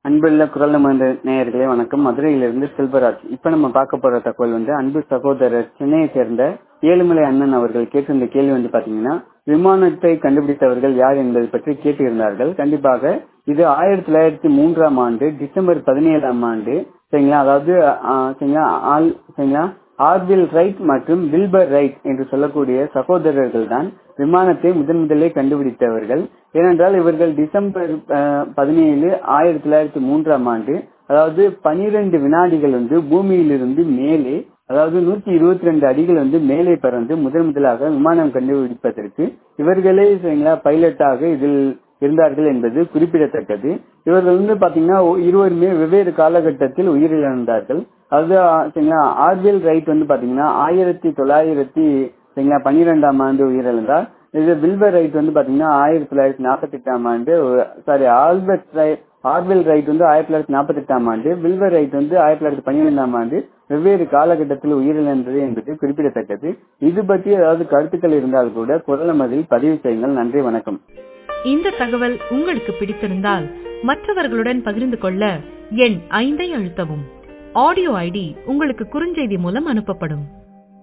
அன்புள்ள குரல் மன்ற நேயர்களே வணக்கம் மதுரையிலிருந்து செல்வராஜ் இப்ப நம்ம பார்க்க போற தகவல் வந்து அன்பு சகோதரர் சென்னையை சேர்ந்த ஏழுமலை அண்ணன் அவர்கள் கேட்டிருந்த கேள்வி வந்து பாத்தீங்கன்னா விமானத்தை கண்டுபிடித்தவர்கள் யார் என்பதை பற்றி கேட்டிருந்தார்கள் கண்டிப்பாக இது ஆயிரத்தி தொள்ளாயிரத்தி மூன்றாம் ஆண்டு டிசம்பர் பதினேழாம் ஆண்டு சரிங்களா அதாவது ஆஹ், சரிங்களா ஆல் சரிங்களா ஆர்வில் ரைட் மற்றும் வில்பர் ரைட் என்று சொல்லக்கூடிய சகோதரர்கள் தான் விமானத்தை முதன் முதலே கண்டுபிடித்தவர்கள் ஏனென்றால் இவர்கள் டிசம்பர் பதினேழு ஆயிரத்தி தொள்ளாயிரத்தி மூன்றாம் ஆண்டு அதாவது பனிரெண்டு வினாடிகள் வந்து பூமியிலிருந்து மேலே அதாவது நூத்தி இருபத்தி ரெண்டு அடிகள் வந்து மேலே பறந்து முதன் முதலாக விமானம் கண்டுபிடிப்பதற்கு இவர்களே சரிங்களா பைலட்டாக இதில் இருந்தார்கள் என்பது குறிப்பிடத்தக்கது இவர்கள் வந்து பாத்தீங்கன்னா ஒ- இருவருமே வெவ்வேறு காலகட்டத்தில் உயிரிழந்தார்கள் அதாவது ஆ, சரிங்களா ஆர்பிஎல் ரைட் வந்து பாத்தீங்கன்னா ஆயிரத்தி தொள்ளாயிரத்தி சரிங்களா பன்னிரெண்டாம் ஆண்டு உயிரிழந்தார் இது வில்பர் ரைட் வந்து பாத்தீங்கன்னா ஆயிரத்தி தொள்ளாயிரத்தி நாற்பத்தி எட்டாம் ஆண்டு sorry Albert right Orwell write வந்து ஆயிரத்தி தொள்ளாயிரத்தி நாற்பத்தி எட்டாம் ஆண்டு வில்வர் ரைட் வந்து ஆயிரத்தி தொள்ளாயிரத்தி பன்னிரெண்டாம் ஆண்டு வெவ்வேறு காலகட்டத்தில் உயிரிழந்தது என்பது குறிப்பிடத்தக்கது இது பற்றி ஏதாவது கருத்துக்கள் இருந்தால் கூட குரல் மதில் பதிவு செய்யுங்கள் நன்றி வணக்கம் இந்த தகவல் உங்களுக்கு பிடித்திருந்தால் மற்றவர்களுடன் பகிர்ந்து கொள்ள எண் ஐந்தை அழுத்தவும் ஆடியோ ஐடி உங்களுக்கு குறுஞ்செய்தி மூலம் அனுப்பப்படும்